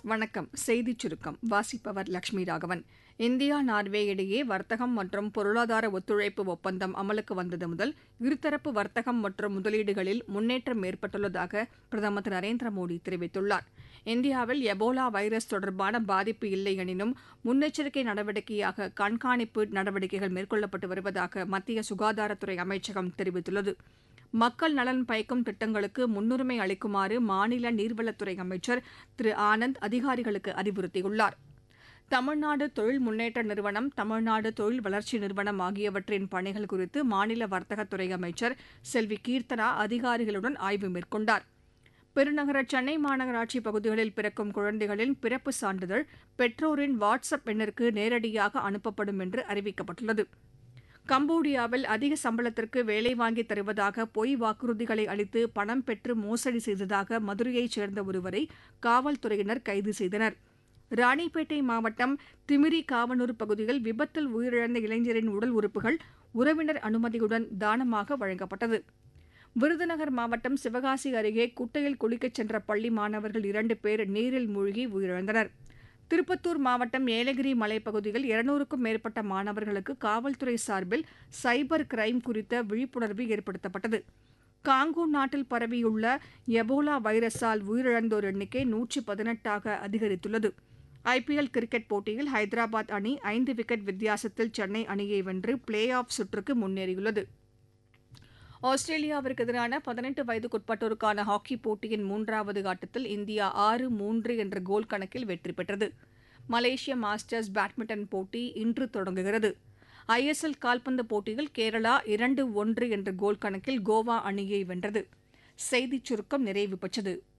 வணக்கம் செய்திச் சுருக்கம் வாசிப்பவர் லட்சுமி ராகவன் இந்தியா நார்வே இடையே வர்த்தகம் மற்றும் பொருளாதார ஒத்துழைப்பு ஒப்பந்தம் அமலுக்கு வந்தது முதல் இருதரப்பு வர்த்தகம் மற்றும் முதலீடுகளில் முன்னேற்றம் ஏற்பட்டுள்ளதாக பிரதமர் திரு நரேந்திர மோடி தெரிவித்துள்ளார் இந்தியாவில் எபோலா வைரஸ் தொடர்பான பாதிப்பு இல்லை எனினும் முன்னெச்சரிக்கை நடவடிக்கையாக கண்காணிப்பு நடவடிக்கைகள் மேற்கொள்ளப்பட்டு வருவதாக மத்திய சுகாதாரத்துறை அமைச்சகம் தெரிவித்துள்ளது மக்கள் நலன் பயக்கும் திட்டங்களுக்கு முன்னுரிமை அளிக்குமாறு மாநில நீர்வளத்துறை அமைச்சர் திரு ஆனந்த் அதிகாரிகளுக்கு அறிவுறுத்தியுள்ளார் தமிழ்நாடு தொழில் முன்னேற்ற நிறுவனம் தமிழ்நாடு தொழில் வளர்ச்சி நிறுவனம் ஆகியவற்றின் பணிகள் குறித்து மாநில வர்த்தகத்துறை அமைச்சர் செல்வி கீர்த்தனா அதிகாரிகளுடன் ஆய்வு மேற்கொண்டார் பெருநகர சென்னை மாநகராட்சி பகுதிகளில் பிறக்கும் குழந்தைகளின் பிறப்பு சான்றிதழ் பெற்றோரின் வாட்ஸ் அப் எண்ணிற்கு நேரடியாக அனுப்பப்படும் என்று அறிவிக்கப்பட்டுள்ளது கம்போடியாவில் அதிக சம்பளத்திற்கு வேலை வாங்கி தருவதாக பொய் வாக்குறுதிகளை அளித்து பணம் பெற்று மோசடி செய்ததாக மதுரையைச் சேர்ந்த ஒருவரை காவல்துறையினர் கைது செய்தனர் ராணிப்பேட்டை மாவட்டம் திமிரி காவனூர் பகுதியில் விபத்தில் உயிரிழந்த இளைஞரின் உடல் உறுப்புகள் உறவினர் அனுமதியுடன் தானமாக வழங்கப்பட்டது விருதுநகர் மாவட்டம் சிவகாசி அருகே குட்டையில் குளிக்கச் சென்ற பள்ளி மாணவர்கள் இரண்டு பேர் நீரில் மூழ்கி உயிரிழந்தனர் திருப்பத்தூர் மாவட்டம் ஏலகிரி மலைப்பகுதியில் இருநூறுக்கும் மேற்பட்ட மாணவர்களுக்கு காவல்துறை சார்பில் சைபர் கிரைம் குறித்த விழிப்புணர்வு ஏற்படுத்தப்பட்டது காங்கோ நாட்டில் பரவியுள்ள எபோலா வைரஸால் உயிரிழந்தோர் எண்ணிக்கை நூற்றி பதினெட்டாக அதிகரித்துள்ளது ஐபிஎல் கிரிக்கெட் போட்டியில் ஹைதராபாத் அணி ஐந்து விக்கெட் வித்தியாசத்தில் சென்னை அணியை வென்று பிளே ஆஃப் சுற்றுக்கு முன்னேறியுள்ளது ஆஸ்திரேலியாவிற்கு எதிரான பதினெட்டு வயதுக்குட்பட்டோருக்கான ஹாக்கி போட்டியின் மூன்றாவது ஆட்டத்தில் இந்தியா ஆறு மூன்று என்ற கோல் கணக்கில் வெற்றி பெற்றது மலேசிய மாஸ்டர்ஸ் பேட்மிண்டன் போட்டி இன்று தொடங்குகிறது ஐஎஸ்எல் கால்பந்து போட்டியில் கேரளா இரண்டு ஒன்று என்ற கோல் கணக்கில் கோவா அணியை வென்றது செய்திச் சுருக்கம் நிறைவு பெற்றது